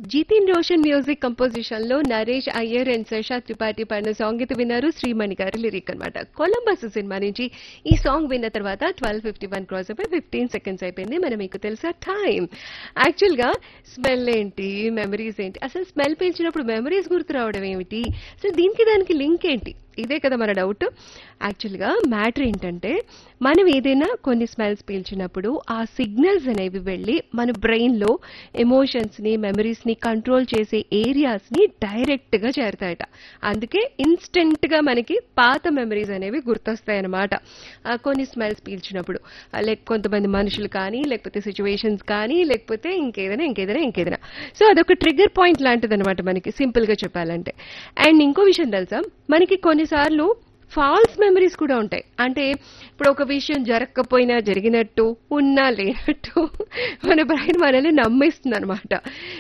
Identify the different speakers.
Speaker 1: Jithin Roshan music composition లో Naresh Iyer and Shashaa Tripathi పాడిన song అయితే విన్నారు శ్రీమణి గారి లిరిక్ అనమాట కొలంబస్ సినిమా నుంచి ఈ సాంగ్ విన్న తర్వాత ట్వెల్వ్ ఫిఫ్టీ వన్ క్రాస్ అయిపోయి ఫిఫ్టీన్ సెకండ్స్ అయిపోయింది మనం మీకు తెలుసా టైం యాక్చువల్ గా స్మెల్ ఏంటి మెమరీస్ ఏంటి అసలు స్మెల్ పీల్చినప్పుడు మెమరీస్ గుర్తు రావడం ఏమిటి అసలు దీనికి దానికి లింక్ ఏంటి ఇదే కదా మన డౌట్ యాక్చువల్గా మ్యాటర్ ఏంటంటే మనం ఏదైనా కొన్ని స్మెల్స్ పీల్చినప్పుడు ఆ సిగ్నల్స్ అనేవి వెళ్ళి మన బ్రెయిన్లో ఎమోషన్స్ని మెమరీస్ని కంట్రోల్ చేసే ఏరియాస్ని డైరెక్ట్గా చేరుతాయట అందుకే ఇన్స్టెంట్గా మనకి పాత మెమరీస్ అనేవి గుర్తొస్తాయి అన్నమాట ఆ కొన్ని స్మెల్స్ పీల్చినప్పుడు లైక్ కొంతమంది మనుషులు కానీ లేకపోతే సిచ్యువేషన్స్ కానీ లేకపోతే ఇంకేదైనా ఇంకేదైనా ఇంకేదైనా సో అదొక ట్రిగ్గర్ పాయింట్ లాంటిది అనమాట మనకి సింపుల్గా చెప్పాలంటే అండ్ ఇంకో విషయం తెలుసా మనకి కొన్నిసార్లు ఫాల్స్ మెమరీస్ కూడా ఉంటాయి అంటే ఇప్పుడు ఒక విషయం జరగకపోయినా జరిగినట్టు ఉన్నా లేనట్టు మన బ్రెయిన్ మనల్ని నమ్మిస్తుంది అనమాట